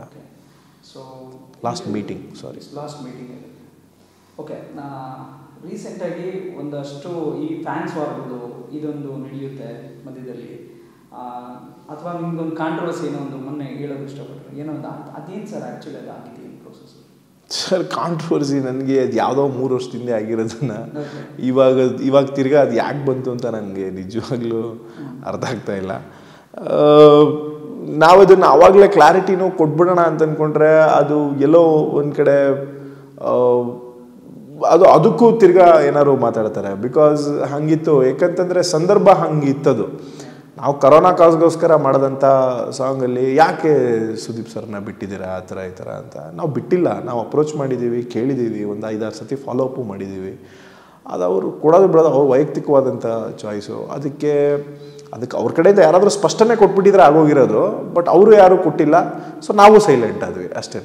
Okay so last meeting sorry last meeting okay ನಾ ರೀಸೆಂಟಾಗಿ ಒಂದಷ್ಟು ಈ ಫ್ಯಾನ್ಸ್ ವಾರ್ದು ಇದೊಂದು ನಡೆಯುತ್ತೆ ಮಧ್ಯದಲ್ಲಿ ಅಥವಾ ನಿಮ್ಗೊಂದು ಕಾಂಟ್ರವರ್ಸಿ ಏನೋ ಒಂದು ಮೊನ್ನೆ ಹೇಳೋದು ಇಷ್ಟಪಟ್ಟರೆ ಏನೋ ಒಂದು ಅದ್- ಅದೇನು ಸರ್ ಆ್ಯಕ್ಚುಲಿ ಅದು ಆಗಿದೆ ಈ ಪ್ರೋಸೆಸ್ ಸರ್ ಕಾಂಟ್ರವರ್ಸಿ ನನಗೆ ಅದು ಯಾವುದೋ ಮೂರು ವರ್ಷದಿಂದ ಆಗಿರೋದನ್ನ Okay. ಇವಾಗ ಇವಾಗ ತಿರ್ಗಾ ಅದು ಯಾಕೆ ಬಂತು ಅಂತ ನನಗೆ ನಿಜವಾಗ್ಲೂ ಅರ್ಥ ಆಗ್ತಾ ಇಲ್ಲ ನಾವು ಅದನ್ನು ಆವಾಗಲೇ ಕ್ಲಾರಿಟಿನೂ ಕೊಟ್ಬಿಡೋಣ ಅಂತ ಅಂದ್ಕೊಂಡ್ರೆ ಅದು ಎಲ್ಲೋ ಒಂದು ಕಡೆ ಆ, ಅದು ಅದಕ್ಕೂ ತಿರ್ಗಾ ಏನಾದ್ರು ಮಾತಾಡ್ತಾರೆ ಬಿಕಾಸ್ ಹಂಗಿತ್ತು ಯಾಕಂತಂದರೆ ಸಂದರ್ಭ ಹಂಗಿತ್ತದು ನಾವು ಕರೋನಾ ಕಾಸ್ಗೋಸ್ಕರ ಮಾಡಿದಂಥ ಸಾಂಗಲ್ಲಿ ಯಾಕೆ ಸುದೀಪ್ ಸರ್ನ ಬಿಟ್ಟಿದ್ದೀರಾ ಆ ಥರ ಈ ಥರ ಅಂತ ನಾವು ಬಿಟ್ಟಿಲ್ಲ ನಾವು ಅಪ್ರೋಚ್ ಮಾಡಿದ್ದೀವಿ ಕೇಳಿದ್ದೀವಿ ಒಂದು ಐದಾರು ಸತಿ ಫಾಲೋ ಅಪ್ಪು ಮಾಡಿದ್ದೀವಿ ಅದು ಅವರು ಕೊಡೋದು ಬಿಡೋದು ಅವ್ರ ವೈಯಕ್ತಿಕವಾದಂಥ ಚಾಯ್ಸು ಅದಕ್ಕೆ ಅದಕ್ಕೆ ಅವ್ರ ಕಡೆಯಿಂದ ಯಾರಾದರೂ ಸ್ಪಷ್ಟನೆ ಕೊಟ್ಬಿಟ್ಟಿದ್ರೆ ಆಗೋಗಿರೋದು ಬಟ್ ಅವರು ಯಾರೂ ಕೊಟ್ಟಿಲ್ಲ ಸೊ ನಾವು ಸೈಲೆಂಟ್ ಆದ್ವಿ ಅಷ್ಟೇ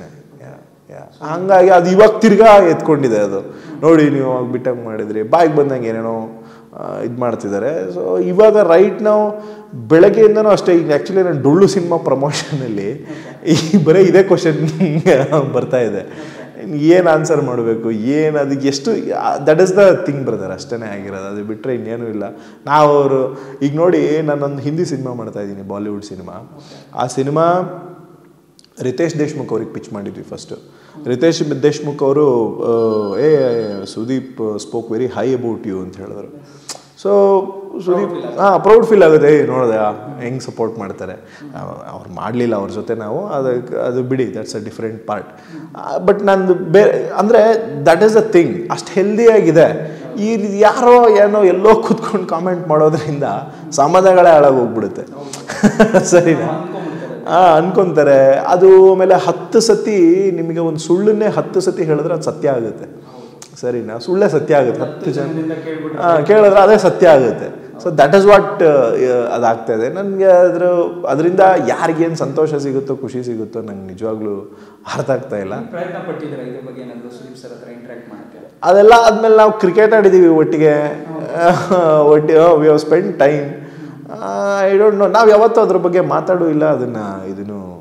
ಹಂಗಾಗಿ ಅದು ಇವಾಗ ತಿರ್ಗಾ ಎತ್ಕೊಂಡಿದೆ ಅದು ನೋಡಿ ನೀವು ಅವಾಗ ಬಿಟ್ಟಂಗೆ ಮಾಡಿದ್ರಿ ಬಾಯಿಗೆ ಬಂದಂಗೆ ಏನೇನೋ ಇದು ಮಾಡ್ತಿದ್ದಾರೆ ಸೊ ಇವಾಗ ರೈಟ್ ನಾವು ಬೆಳಗ್ಗೆಯಿಂದನೂ ಅಷ್ಟೇ ಈಗ ಆ್ಯಕ್ಚುಲಿ ನಾನು ಡೊಳ್ಳು ಸಿನಿಮಾ ಪ್ರಮೋಷನಲ್ಲಿ ಈ ಬರೀ ಇದೇ ಕ್ವಶನ್ ಬರ್ತಾ ಇದೆ ಏನು ಆನ್ಸರ್ ಮಾಡಬೇಕು ಏನು ಅದಕ್ಕೆ ಎಷ್ಟು that is the thing brother ಅಷ್ಟೇ ಆಗಿರೋದು ಅದು ಬಿಟ್ಟರೆ ಇನ್ನೇನು ಇಲ್ಲ ನಾವು ಅವರು ಈಗ ನೋಡಿ ನಾನೊಂದು ಹಿಂದಿ ಸಿನಿಮಾ ಮಾಡ್ತಾ ಇದ್ದೀನಿ ಬಾಲಿವುಡ್ ಸಿನಿಮಾ ಆ ಸಿನಿಮಾ ರಿತೇಶ್ ದೇಶ್ಮುಖ್ ಅವ್ರಿಗೆ ಪಿಚ್ ಮಾಡಿದ್ವಿ ಫಸ್ಟು ರಿತೇಶ್ ದೇಶ್ಮುಖ್ ಅವರು ಏ Sudeep spoke very high about you ಅಂತ ಹೇಳಿದ್ರು ಸೊ ಸುದೀಪ್ ಹಾಂ ಪ್ರೌಡ್ ಫೀಲ್ ಆಗುತ್ತೆ ಏ ನೋಡಿದೆ ಹೆಂಗೆ ಸಪೋರ್ಟ್ ಮಾಡ್ತಾರೆ ಅವ್ರು ಮಾಡಲಿಲ್ಲ ಅವ್ರ ಜೊತೆ ನಾವು ಅದಕ್ಕೆ ಅದು ಬಿಡಿ that's a different part but ನಂದು ಬೇರೆ ಅಂದರೆ ದಟ್ ಈಸ್ ಅ ಥಿಂಗ್ ಅಷ್ಟು ಹೆಲ್ದಿಯಾಗಿದೆ ಈ ಯಾರೋ ಏನೋ ಎಲ್ಲೋ ಕೂತ್ಕೊಂಡು ಕಾಮೆಂಟ್ ಮಾಡೋದ್ರಿಂದ ಸಮಾಧಾನಗಳೇ ಹಾಳಾಗೋಗ್ಬಿಡುತ್ತೆ ಸರಿನಾ ಆ ಅನ್ಕೊಂತಾರೆ ಅದು ಆಮೇಲೆ ಹತ್ತು ಸತಿ ನಿಮಗೆ ಒಂದು ಸುಳ್ಳನ್ನೇ ಹತ್ತು ಸತಿ ಹೇಳಿದ್ರೆ ಅದು ಸತ್ಯ ಆಗುತ್ತೆ ಸರಿನಾ ಸುಳ್ಳೇ ಸತ್ಯ ಆಗುತ್ತೆ ಹತ್ತು ಜನ ಕೇಳ್ಬಿಟ್ರೆ ಆ, ಕೇಳಿದ್ರೆ ಅದೇ ಸತ್ಯ ಆಗುತ್ತೆ ಸೊ ದಟ್ ಇಸ್ ವಾಟ್ ಅದಾಗ್ತಾ ಇದೆ ನನಗೆ ಅದ್ರ ಅದರಿಂದ ಯಾರಿಗೇನು ಸಂತೋಷ ಸಿಗುತ್ತೋ ಖುಷಿ ಸಿಗುತ್ತೋ ನಂಗೆ ನಿಜವಾಗ್ಲೂ ಅರ್ಥ ಆಗ್ತಾ ಇಲ್ಲ ಪ್ರಯತ್ನ ಪಟ್ಟಿದ್ದೀರಾ ಇದ್ರ ಬಗ್ಗೆ ಏನಾದರೂ ಸುದೀಪ್ ಸರ್ ಹತ್ರ ಇಂಟ್ರಾಕ್ಟ್ ಮಾಡೋಕ್ಕೆ ಅದೆಲ್ಲ ಆದ್ಮೇಲೆ ನಾವು ಕ್ರಿಕೆಟ್ ಆಡಿದ್ದೀವಿ ಒಟ್ಟಿಗೆ ಒಟ್ಟಿಗೆ we have spend time I don't know ನಾವು ಯಾವತ್ತೂ ಅದ್ರ ಬಗ್ಗೆ ಮಾತಾಡೂ ಇಲ್ಲ ಅದನ್ನು ಇದನ್ನು